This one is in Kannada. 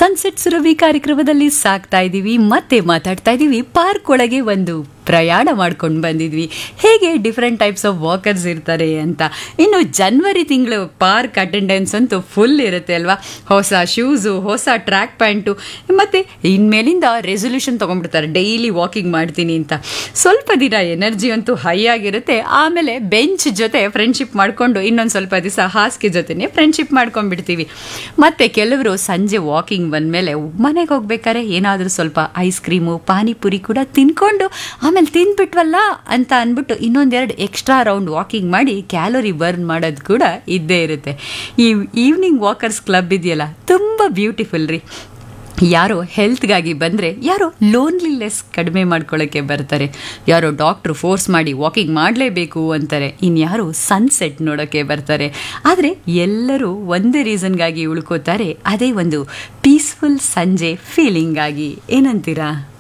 ಸನ್ಸೆಟ್ ಸುರಭಿ ಕಾರ್ಯಕ್ರಮದಲ್ಲಿ ಸಾಕ್ತಾ ಇದ್ದೀವಿ ಮತ್ತೆ ಮಾತಾಡ್ತಾ ಇದ್ದೀವಿ ಪಾರ್ಕ್ ಒಳಗೆ ಒಂದು ಪ್ರಯಾಣ ಮಾಡ್ಕೊಂಡು ಬಂದಿದ್ವಿ ಹೇಗೆ ಡಿಫ್ರೆಂಟ್ ಟೈಪ್ಸ್ ಆಫ್ ವಾಕರ್ಸ್ ಇರ್ತಾರೆ ಅಂತ ಇನ್ನು ಜನ್ವರಿ ತಿಂಗಳು ಪಾರ್ಕ್ ಅಟೆಂಡೆನ್ಸ್ ಅಂತೂ ಫುಲ್ ಇರುತ್ತೆ ಅಲ್ವಾ ಹೊಸ ಶೂಸು ಹೊಸ ಟ್ರ್ಯಾಕ್ ಪ್ಯಾಂಟು ಮತ್ತು ಇನ್ಮೇಲಿಂದ ರೆಸೊಲ್ಯೂಷನ್ ತೊಗೊಂಡ್ಬಿಡ್ತಾರೆ ಡೈಲಿ ವಾಕಿಂಗ್ ಮಾಡ್ತೀನಿ ಅಂತ ಸ್ವಲ್ಪ ದಿನ ಎನರ್ಜಿ ಅಂತೂ ಹೈ ಆಗಿರುತ್ತೆ ಆಮೇಲೆ ಬೆಂಚ್ ಜೊತೆ ಫ್ರೆಂಡ್ಶಿಪ್ ಮಾಡಿಕೊಂಡು ಇನ್ನೊಂದು ಸ್ವಲ್ಪ ದಿವಸ ಹಾಸಿಗೆ ಜೊತೆನೆ ಫ್ರೆಂಡ್ಶಿಪ್ ಮಾಡ್ಕೊಂಡ್ಬಿಡ್ತೀವಿ ಮತ್ತು ಕೆಲವರು ಸಂಜೆ ವಾಕಿಂಗ್ ಬಂದಮೇಲೆ ಮನೆಗೆ ಹೋಗ್ಬೇಕಾದ್ರೆ ಏನಾದರೂ ಸ್ವಲ್ಪ ಐಸ್ ಕ್ರೀಮು ಪಾನಿಪುರಿ ಕೂಡ ತಿನ್ಕೊಂಡು ಆಮೇಲೆ ತಿಂದ್ಬಿಟ್ವಲ್ಲ ಅಂತ ಅಂದ್ಬಿಟ್ಟು ಇನ್ನೊಂದೆರಡು ಎಕ್ಸ್ಟ್ರಾ ರೌಂಡ್ ವಾಕಿಂಗ್ ಮಾಡಿ ಕ್ಯಾಲೋರಿ ಬರ್ನ್ ಮಾಡೋದು ಕೂಡ ಇದ್ದೇ ಇರುತ್ತೆ ಈ ಈವ್ನಿಂಗ್ ವಾಕರ್ಸ್ ಕ್ಲಬ್ ಇದೆಯಲ್ಲ ತುಂಬ ಬ್ಯೂಟಿಫುಲ್ ರೀ ಯಾರೋ ಹೆಲ್ತ್ಗಾಗಿ ಬಂದರೆ ಯಾರೋ ಲೋನ್ಲಿನೆಸ್ ಕಡಿಮೆ ಮಾಡ್ಕೊಳ್ಳೋಕ್ಕೆ ಬರ್ತಾರೆ ಯಾರೋ ಡಾಕ್ಟ್ರು ಫೋರ್ಸ್ ಮಾಡಿ ವಾಕಿಂಗ್ ಮಾಡಲೇಬೇಕು ಅಂತಾರೆ ಇನ್ಯಾರು ಸನ್ಸೆಟ್ ನೋಡೋಕ್ಕೆ ಬರ್ತಾರೆ ಆದರೆ ಎಲ್ಲರೂ ಒಂದೇ ರೀಸನ್ಗಾಗಿ ಉಳ್ಕೋತಾರೆ ಅದೇ ಒಂದು ಪೀಸ್ಫುಲ್ ಸಂಜೆ ಫೀಲಿಂಗಾಗಿ ಏನಂತೀರಾ